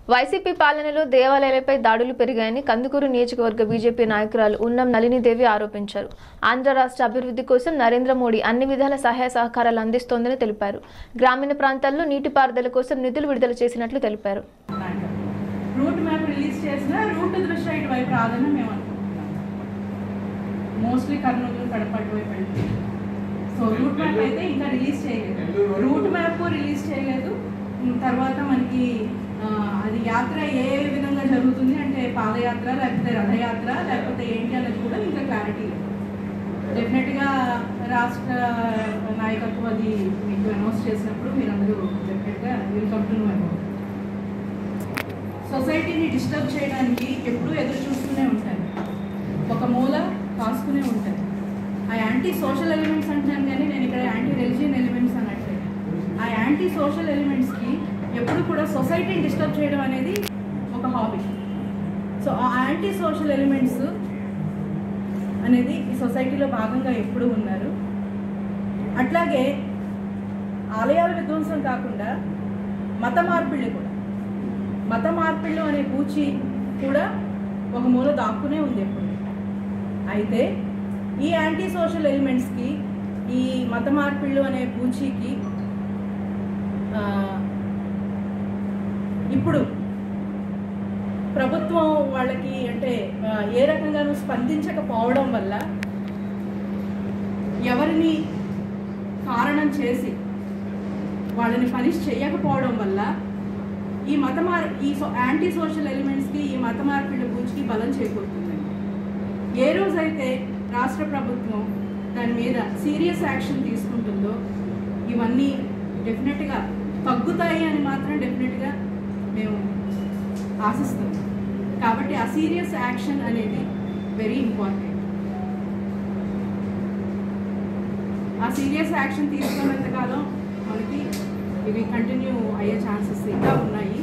YCP పాలనలో దేవాలయాలపై దాడులు పెరిగాయని కందుకూరు నియోజకవర్గ బీజేపీ నాయకురాలు ఉన్నం నళినీదేవి ఆరోపించారు ఆంధ్ర రాష్ట్ర అభివృద్ధి కోసం నరేంద్ర మోడీ అన్ని విధాల సహాయ సహకారాలు అందిస్తోందని తెలిపారు గ్రామీణ ప్రాంతాల్లో నీటిపారుదల కోసం నిధులు విడుదల చేసినట్లు తెలిపారు రూట్ మ్యాప్ రిలీజ్ చేసిన రూట్ దృష్ట్యా ఇటువైపు రాదని మేము అనుకుంటున్నాం మోస్ట్లీ కర్నూలు కడప అటువైపు వెళ్తుంది సో రూట్ మ్యాప్ అయితే ఇంకా రిలీజ్ చేయలేదు రూట్ మ్యాప్ రిలీజ్ చేయలేదు ఉమ్, తర్వాత మనకి ఆ, అది యాత్ర ఏ విధంగా జరుగుతుంది అంటే పాదయాత్ర లేకపోతే రథయాత్ర లేకపోతే ఏంటి అన్నది కూడా ఇంకా క్లారిటీ లేదు డెఫినెట్గా రాష్ట్ర నాయకత్వం అది మీకు అనౌన్స్ చేసినప్పుడు మీరందరూ డెఫినెట్గా వెల్కమ్ టు మై సొసైటీని డిస్టర్బ్ చేయడానికి ఎప్పుడూ ఎదురు చూస్తూనే ఉంటారు ఒక మూల కాసుకునే ఉంటారు ఆ యాంటీ సోషల్ ఎలిమెంట్స్ అంటున్నాను కానీ నేను ఇక్కడ యాంటీ రిలిజియన్ ఎలిమెంట్స్ అనట్లేదు ఆ యాంటీ సోషల్ ఎలిమెంట్స్కి ఎప్పుడు కూడా సొసైటీని డిస్టర్బ్ చేయడం అనేది ఒక హాబీ సో ఆ యాంటీ సోషల్ ఎలిమెంట్స్ అనేది ఈ సొసైటీలో భాగంగా ఎప్పుడూ ఉన్నారు అట్లాగే ఆలయాల విధ్వంసం కాకుండా మత మార్పిళ్ళు కూడా మత మార్పిళ్ళు అనే పూచి కూడా ఒక మూల దాక్కునే ఉంది ఎప్పుడు అయితే ఈ యాంటీ సోషల్ ఎలిమెంట్స్కి ఈ మత మార్పిళ్ళు అనే పూచీకి ఆ, ఇప్పుడు ప్రభుత్వం వాళ్ళకి అంటే ఆ, ఏ రకంగానూ స్పందించకపోవడం వల్ల ఎవరిని కారణం చేసి వాళ్ళని పనిష్ చేయకపోవడం వల్ల ఈ మత మార్ ఈ సో యాంటీ సోషల్ ఎలిమెంట్స్కి ఈ మత మార్పిడి పూచికి బలం చేకూరుతుంది ఏ రోజైతే రాష్ట్ర ప్రభుత్వం దాని మీద సీరియస్ యాక్షన్ తీసుకుంటుందో ఇవన్నీ డెఫినెట్గా తగ్గుతాయి అని మాత్రం డెఫినెట్గా మేము ఆశిస్తున్నాం కాబట్టి ఆ సీరియస్ యాక్షన్ అనేది వెరీ ఇంపార్టెంట్ ఆ సీరియస్ యాక్షన్ తీసుకున్నంతకాలం మనకి ఇవి కంటిన్యూ అయ్యే ఛాన్సెస్ ఇంకా ఉన్నాయి